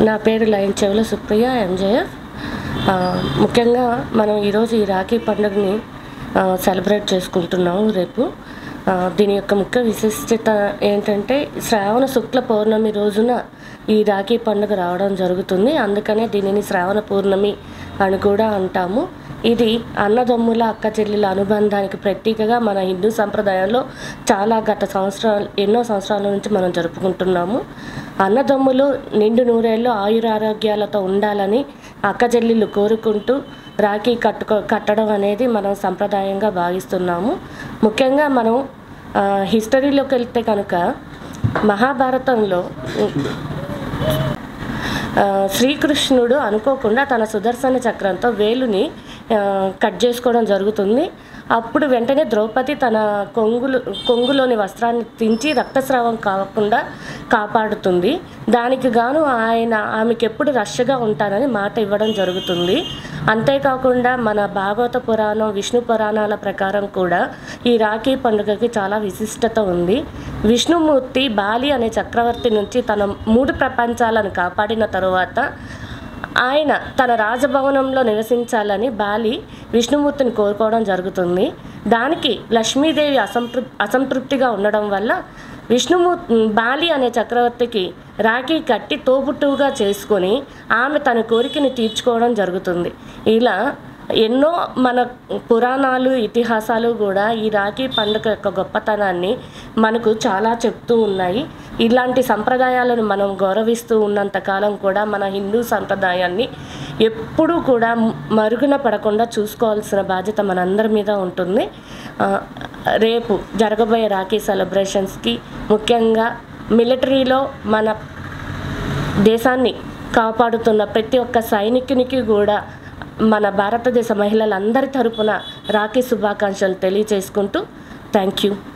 నా పేరు లైన్ చెవుల సుప్రియ ఎంజేఎఫ్ ఆ, ముఖ్యంగా మనం ఈరోజు ఈ రాఖీ పండుగని ఆ, సెలబ్రేట్ చేసుకుంటున్నాము రేపు ఆ, దీని యొక్క ముఖ్య విశిష్టత ఏంటంటే శ్రావణ శుక్ల పౌర్ణమి రోజున ఈ రాఖీ పండుగ రావడం జరుగుతుంది అందుకనే దీనిని శ్రావణ పౌర్ణమి అని కూడా అంటాము ఇది అన్నదమ్ముల అక్క చెల్లెల అనుబంధానికి ప్రతీకగా మన హిందూ సంప్రదాయంలో చాలా గత సంవత్సరాలు ఎన్నో సంవత్సరాల నుంచి మనం జరుపుకుంటున్నాము అన్నదమ్ములు నిండు నూరేళ్ళు ఆయురారోగ్యాలతో ఉండాలని అక్క చెల్లెళ్ళు కోరుకుంటూ రాఖీ కట్టుకో కట్టడం అనేది మనం సంప్రదాయంగా భావిస్తున్నాము ముఖ్యంగా మనం ఆ, హిస్టరీలోకి వెళ్తే కనుక మహాభారతంలో ఆ, శ్రీకృష్ణుడు అనుకోకుండా తన సుదర్శన చక్రంతో వేలుని ఆ, కట్ చేసుకోవడం జరుగుతుంది అప్పుడు వెంటనే ద్రౌపది తన కొంగులు కొంగులోని వస్త్రాన్ని తించి రక్తస్రావం కాకుండా కాపాడుతుంది దానికి గాను ఆయన ఆమెకి ఎప్పుడు రష్గా ఉంటానని మాట ఇవ్వడం జరుగుతుంది అంతేకాకుండా మన భాగవత పురాణం విష్ణు పురాణాల ప్రకారం కూడా ఈ రాఖీ పండుగకి చాలా విశిష్టత ఉంది విష్ణుమూర్తి బాలి అనే చక్రవర్తి నుంచి తన మూడు ప్రపంచాలను కాపాడిన తరువాత ఆయన తన రాజభవనంలో నివసించాలని బాలి విష్ణుమూర్తిని కోరుకోవడం జరుగుతుంది దానికి లక్ష్మీదేవి అసంతృప్ అసంతృప్తిగా ఉండడం వల్ల విష్ణుమూర్తి బాలి అనే చక్రవర్తికి రాఖీ కట్టి తోబుట్టువుగా చేసుకొని ఆమె తన కోరికని తీర్చుకోవడం జరుగుతుంది ఇలా ఎన్నో మన పురాణాలు ఇతిహాసాలు కూడా ఈ రాఖీ పండుగ యొక్క గొప్పతనాన్ని మనకు చాలా చెప్తూ ఉన్నాయి ఇలాంటి సంప్రదాయాలను మనం గౌరవిస్తూ ఉన్నంతకాలం కూడా మన హిందూ సంప్రదాయాన్ని ఎప్పుడూ కూడా మరుగున పడకుండా చూసుకోవాల్సిన బాధ్యత మనందరి మీద ఉంటుంది ఆ, రేపు జరగబోయే రాఖీ సెలబ్రేషన్స్కి ముఖ్యంగా మిలిటరీలో మన దేశాన్ని కాపాడుతున్న ప్రతి ఒక్క సైనికునికి కూడా మన భారతదేశ మహిళలందరి తరపున రాఖీ శుభాకాంక్షలు తెలియజేసుకుంటూ థ్యాంక్ యూ